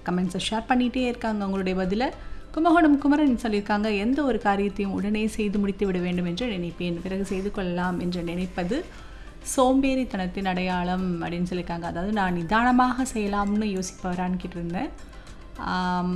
கமெண்ட்ஸை ஷேர் பண்ணிகிட்டே இருக்காங்க உங்களுடைய பதிலை கும்பகோணம் குமரன் சொல்லியிருக்காங்க எந்த ஒரு காரியத்தையும் உடனே செய்து முடித்து விட வேண்டும் என்று நினைப்பேன் பிறகு செய்து கொள்ளலாம் என்று நினைப்பது சோம்பேறித்தனத்தின் அடையாளம் அப்படின்னு சொல்லியிருக்காங்க அதாவது நான் நிதானமாக செய்யலாம்னு யோசிப்பவரான்னு கேட்டிருந்தேன் ஆம்,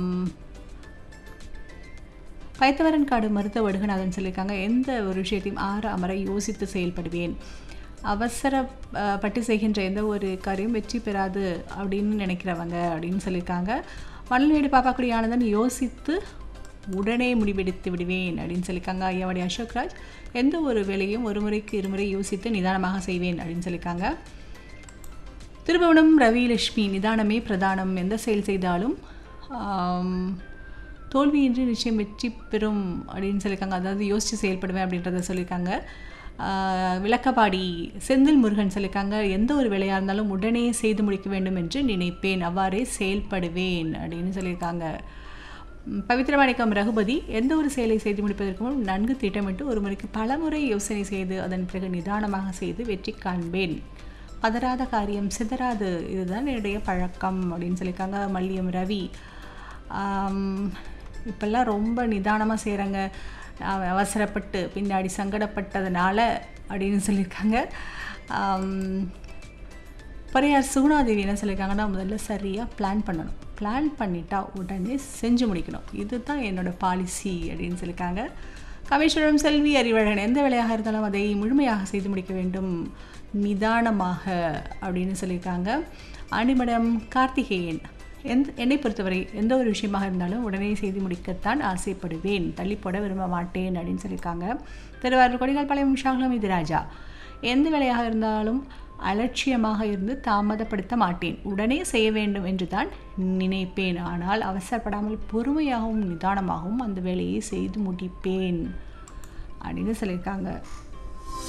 பைத்தவரன் காடு மருத்துவ வடுகநாதன் சொல்லியிருக்காங்க எந்த ஒரு விஷயத்தையும் ஆற அமர யோசித்து செயல்படுவேன் அவசரப்பட்டு செய்கின்ற எந்த ஒரு காரியம் வெற்றி பெறாது அப்படின்னு நினைக்கிறவங்க அப்படின்னு சொல்லியிருக்காங்க மணல்மேடு பாப்பாக்குடி ஆனந்தன் யோசித்து உடனே முடிவெடுத்து விடுவேன் அப்படின்னு சொல்லியிருக்காங்க ஐயாவடி அசோக்ராஜ் எந்த ஒரு வேலையும் ஒரு முறைக்கு இருமுறை யோசித்து நிதானமாக செய்வேன் அப்படின்னு சொல்லியிருக்காங்க திருபுவனம் ரவிலட்சுமி நிதானமே பிரதானம் எந்த செயல் செய்தாலும் ஆம், தோல்வியின்றி நிச்சயம் வெற்றி பெறும் அப்படின்னு சொல்லியிருக்காங்க அதாவது யோசித்து செயல்படுவேன் அப்படின்றத சொல்லியிருக்காங்க ஆஹ், விளக்கப்பாடி செந்தில் முருகன் சொல்லியிருக்காங்க எந்த ஒரு வேலையாக இருந்தாலும் உடனே செய்து முடிக்க வேண்டும் என்று நினைப்பேன் அவ்வாறே செயல்படுவேன் அப்படின்னு சொல்லியிருக்காங்க ம், பவித்ரமாணிக்கம் ரகுபதி எந்த ஒரு செயலை செய்து முடிப்பதற்கு முன் நன்கு திட்டமிட்டு ஒரு முறைக்கு பலமுறை யோசனை செய்து அதன் பிறகு நிதானமாக செய்து வெற்றி காண்பேன் பதறாத காரியம் சிதறாது இதுதான் என்னுடைய பழக்கம் அப்படின்னு சொல்லியிருக்காங்க மல்லியம் ரவி ஆம், இப்பெல்லாம் ரொம்ப நிதானமாக செய்கிறாங்க அவசரப்பட்டு பின்னாடி சங்கடப்பட்டதுனால அப்படின்னு சொல்லியிருக்காங்க ஆம், பரையார் சுகுணாதேவி என்ன சொல்லியிருக்காங்கன்னா முதல்ல சரியாக பிளான் பண்ணணும் பிளான் பண்ணிட்டா உடனே செஞ்சு முடிக்கணும் இதுதான் என்னோட பாலிசி அப்படின்னு சொல்லியிருக்காங்க கமேஸ்வரம் செல்வி அறிவழகன் எந்த வேலையாக இருந்தாலும் அதை முழுமையாக செய்து முடிக்க வேண்டும் நிதானமாக அப்படின்னு சொல்லியிருக்காங்க ஆண்டிமடம் கார்த்திகேயன் எந்த என்னை பொறுத்தவரை எந்த ஒரு விஷயமாக இருந்தாலும் உடனே செய்து முடிக்கத்தான் ஆசைப்படுவேன் தள்ளி போட விரும்ப மாட்டேன் அப்படின்னு சொல்லியிருக்காங்க திருவாரூர் கொடிகால் பாளையம் ஷாகுலம் இது ராஜா எந்த வேலையாக இருந்தாலும் அலட்சியமாக இருந்து தாமதப்படுத்த மாட்டேன் உடனே செய்ய வேண்டும் என்று தான் நினைப்பேன் ஆனால் அவசரப்படாமல் பொறுமையாகவும் நிதானமாகவும் அந்த வேலையை செய்து முடிப்பேன் அப்படின்னு சொல்லியிருக்காங்க